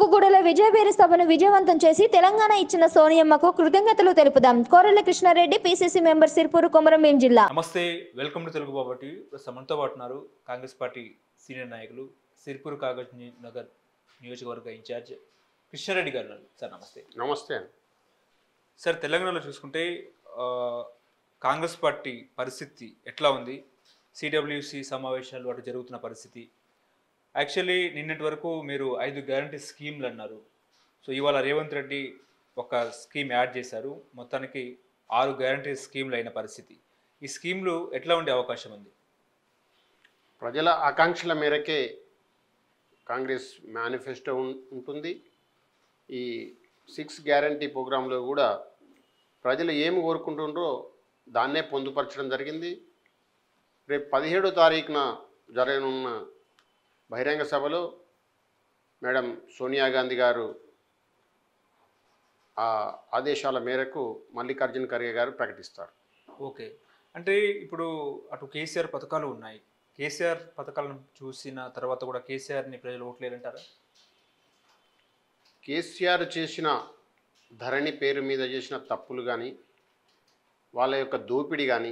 తుక్కుగూడలో విజయవీరి సభను విజయవంతం చేసి తెలంగాణ ఇచ్చిన సోనియమ్మకు కృతజ్ఞతలు తెలుపుదాం కోరెల కృష్ణారెడ్డి పిసిసి మెంబర్ సిర్పూరు కొమరంభీం జిల్లా నమస్తే వెల్కమ్ టు తెలుగు బాబటి ప్రస్తుతం మనతో పాటు ఉన్నారు కాంగ్రెస్ పార్టీ సీనియర్ నాయకులు సిరిపూర్ కాగజ్ ని- నగర్ నియోజకవర్గ ఇన్ఛార్జ్ కృష్ణారెడ్డి గారు ఉన్నారు సార్ నమస్తే నమస్తే అండి సార్ తెలంగాణలో చూసుకుంటే ఆ, కాంగ్రెస్ పార్టీ పరిస్థితి ఎట్లా ఉంది సిడబ్ల్యూసి సమావేశాలు అటు జరుగుతున్న పరిస్థితి యాక్చువల్లీ నిన్నటి వరకు మీరు ఐదు గ్యారంటీ స్కీమ్లు అన్నారు సో ఇవాళ రేవంత్ రెడ్డి ఒక స్కీమ్ యాడ్ చేశారు మొత్తానికి ఆరు గ్యారంటీ స్కీమ్లు అయిన పరిస్థితి ఈ స్కీమ్లు ఎట్లా ఉండే అవకాశం ఉంది ప్రజల ఆకాంక్షల మేరకే కాంగ్రెస్ మేనిఫెస్టో ఉం- ఉంటుంది ఈ సిక్స్ గ్యారంటీ ప్రోగ్రాంలో కూడా ప్రజలు ఏమి కోరుకుంటుండ్రో దాన్నే పొందుపరచడం జరిగింది రేపు పదిహేడో తారీఖున జరగనున్న బహిరంగ సభలో మేడం సోనియా గాంధీ గారు ఆ ఆదేశాల మేరకు మల్లికార్జున ఖర్గే గారు ప్రకటిస్తారు ఓకే అంటే ఇప్పుడు అటు కేసీఆర్ పథకాలు ఉన్నాయి కేసీఆర్ పథకాలను చూసిన తర్వాత కూడా కేసీఆర్ని ప్రజలు ఓట్లేరంటారా కేసీఆర్ చేసిన ధరణి పేరు మీద చేసిన తప్పులు కానీ వాళ్ళ యొక్క దోపిడీ కానీ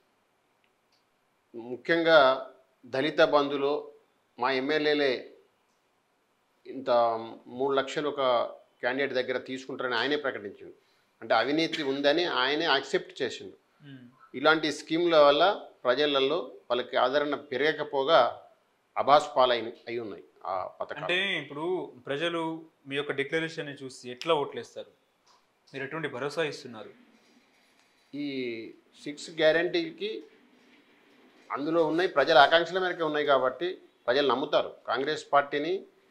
ముఖ్యంగా దళిత బంధులో మా ఎమ్మెల్యేలే ఇంత మూడు లక్షలు ఒక క్యాండిడేట్ దగ్గర తీసుకుంటారని ఆయనే ప్రకటించిండు అంటే అవినీతి ఉందని ఆయనే యాక్సెప్ట్ చేసిండు ఇలాంటి స్కీమ్ల వల్ల ప్రజలలో వాళ్ళకి ఆదరణ పెరగకపోగా అబాస్ పాలై అయి ఉన్నాయి ఆ పథకాలు అంటే ఇప్పుడు ప్రజలు మీ యొక్క డిక్లరేషన్ చూసి ఎట్లా ఓట్లేస్తారు మీరు ఎటువంటి భరోసా ఇస్తున్నారు ఈ సిక్స్ గ్యారంటీకి అందులో ఉన్నాయి ప్రజల ఆకాంక్షల మేరకు ఉన్నాయి కాబట్టి ప్రజలు నమ్ముతారు కాంగ్రెస్ పార్టీని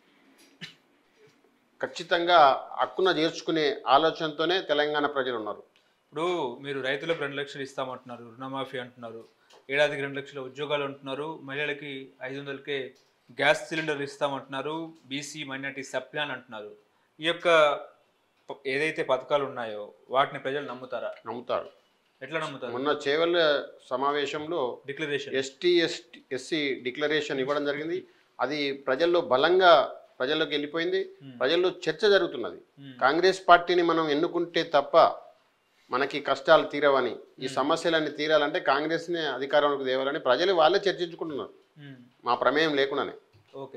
ఖచ్చితంగా హక్కున చేర్చుకునే ఆలోచనతోనే తెలంగాణ ప్రజలు ఉన్నారు ఇప్పుడు మీరు రైతులకు రెండు లక్షలు ఇస్తామంటున్నారు రుణమాఫీ అంటున్నారు ఏడాదికి రెండు లక్షల ఉద్యోగాలు అంటున్నారు మహిళలకి ఐదు వందలకే గ్యాస్ సిలిండర్ ఇస్తామంటున్నారు బీసీ మైనార్టీ సప్లాన్ అంటున్నారు ఈ యొక్క ప- ఏదైతే పథకాలు ఉన్నాయో వాటిని ప్రజలు నమ్ముతారా నమ్ముతారు ఎట్లా నమ్ముతారు మొన్న చేవల్ల సమావేశంలో declaration ST ST SC declaration ఇవ్వడం జరిగింది అది ప్రజల్లో బలంగా ప్రజల్లోకి వెళ్ళిపోయింది ప్రజల్లో చర్చ జరుగుతున్నది కాంగ్రెస్ పార్టీని మనం ఎన్నుకుంటే తప్ప మనకి కష్టాలు తీరవని ఈ సమస్యలన్నీ తీరాలంటే కాంగ్రెస్ని అధికారంలోకి తేవాలని ప్రజలు వాళ్ళే చర్చించుకుంటున్నారు మా ప్రమేయం లేకుండానే ఓకే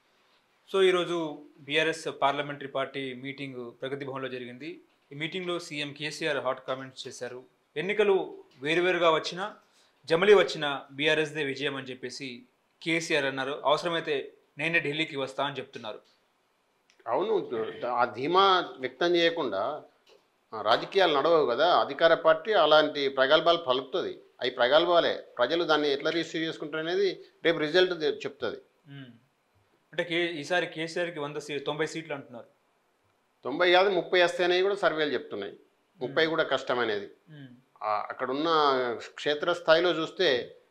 సో ఈరోజు BRS parliamentary party meeting Pragathi భవన్లో జరిగింది ఈ మీటింగ్లో సీఎం కేసీఆర్ హాట్ కామెంట్స్ చేశారు ఎన్నికలు వేరువేరుగా వచ్చినా జమలి వచ్చిన బీఆర్ఎస్దే విజయం అని చెప్పేసి కేసీఆర్ అన్నారు అవసరమైతే నేనే ఢిల్లీకి వస్తా అని చెప్తున్నారు అవును ఆ ధీమా వ్యక్తం చేయకుండా ఆ, రాజకీయాలు నడవవు కదా అధికార పార్టీ అలాంటి ప్రగల్భాలు పలుకుతుంది అవి ప్రగల్భాలే ప్రజలు దాన్ని ఎట్లా రిసీవ్ చేసుకుంటారు అనేది రేపు రిజల్ట్ చెప్తుంది మ్మ్. అంటే కే ఈసారి కేసీఆర్కి వంద సీ తొంభై సీట్లు అంటున్నారు తొంభై కాదు ముప్పై వస్తాయనేవి కూడా సర్వేలు చెప్తున్నాయి ముప్పై కూడా కష్టమనేది మ్మ్. ఆ, అక్కడున్న క్షేత్రస్థాయిలో చూస్తే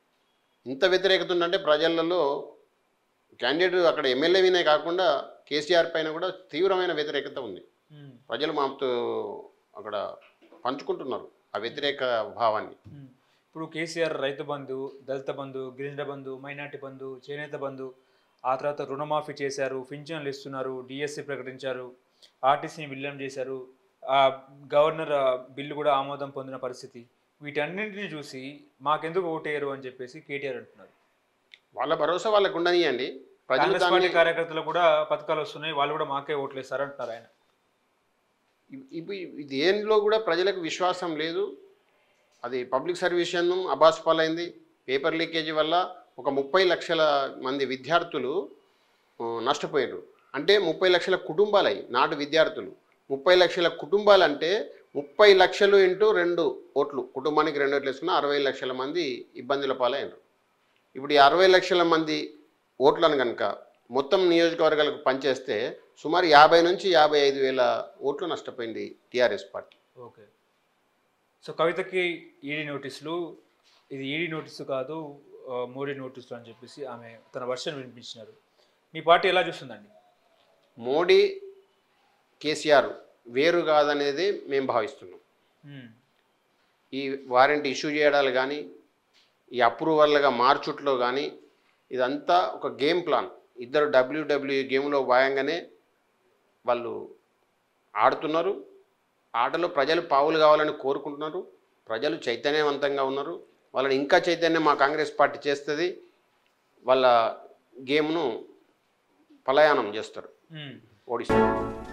ఇంత వ్యతిరేకత ఉందంటే ప్రజలలో క్యాండిడేట్ అక్కడ ఎమ్మెల్యేవినే కాకుండా కేసీఆర్ పైన కూడా తీవ్రమైన వ్యతిరేకత ఉంది మ్మ్. ప్రజలు మాతో అక్కడ పంచుకుంటున్నారు ఆ వ్యతిరేక భావాన్ని మ్మ్. ఇప్పుడు కేసీఆర్ రైతు బంధు దళిత బంధు గిరిజన బంధు మైనార్టీ బంధు చేనేత బంధు ఆ తర్వాత రుణమాఫీ చేశారు పింఛన్లు ఇస్తున్నారు డిఎస్సి ప్రకటించారు ఆర్టీసీని విలీనం చేశారు ఆ గవర్నర్ ఆ, బిల్లు కూడా ఆమోదం పొందిన పరిస్థితి వీటన్నింటిని చూసి మాకెందుకు ఓటేయరు అని చెప్పేసి కేటీఆర్ అంటున్నారు వాళ్ళ భరోసా వాళ్ళకు ఉండనియండి ప్రజలు కాంగ్రెస్ పార్టీ దాన్ని కార్యకర్తలు కూడా పథకాలు వస్తున్నాయి వాళ్ళు కూడా మాకే ఓట్లేస్తారు అంటున్నారు ఆయన ఇవి దేనిలో కూడా ప్రజలకు విశ్వాసం లేదు అది పబ్లిక్ సర్వీషన్ అబాస్ పాలైంది పేపర్ లీకేజీ వల్ల ఒక ముప్పై లక్షల మంది విద్యార్థులు ఆ, నష్టపోయారు అంటే ముప్పై లక్షల కుటుంబాలై నాటు విద్యార్థులు ముప్పై లక్షల కుటుంబాలంటే ముప్పై లక్షలు ఇంటూ రెండు ఓట్లు కుటుంబానికి రెండు ఓట్లు వేసుకున్న అరవై లక్షల మంది ఇబ్బందుల పాలైనరు ఇప్పుడు ఈ అరవై లక్షల మంది ఓట్లను కనుక మొత్తం నియోజకవర్గాలకు పనిచేస్తే సుమారు యాభై నుంచి యాభై ఐదు వేల ఓట్లు నష్టపోయింది టీఆర్ఎస్ పార్టీ ఓకే సో కవితకి ఈడీ నోటీసులు ఇది ఈడీ నోటీసు కాదు ఆ, మోడీ నోటీసులు అని చెప్పేసి ఆమె తన వర్షన్ వినిపించినారు మీ పార్టీ ఎలా చూస్తుందండి మోడీ కేసీఆర్ వేరు కాదనేది మేము భావిస్తున్నాం మ్మ్. ఈ వారెంట్ ఇష్యూ చేయడాలు కానీ ఈ అప్రూవల్గా మార్చుట్లో కానీ ఇదంతా ఒక గేమ్ ప్లాన్ ఇద్దరు డబ్ల్యూడబ్ల్యూ గేమ్లో భాగంగానే వాళ్ళు ఆడుతున్నారు ఆటలో ప్రజలు పావులు కావాలని కోరుకుంటున్నారు ప్రజలు చైతన్యవంతంగా ఉన్నారు వాళ్ళని ఇంకా చైతన్యం మా కాంగ్రెస్ పార్టీ చేస్తుంది వాళ్ళ గేమ్ను పలాయనం చేస్తారు ఉమ్. ఓడిస్తారు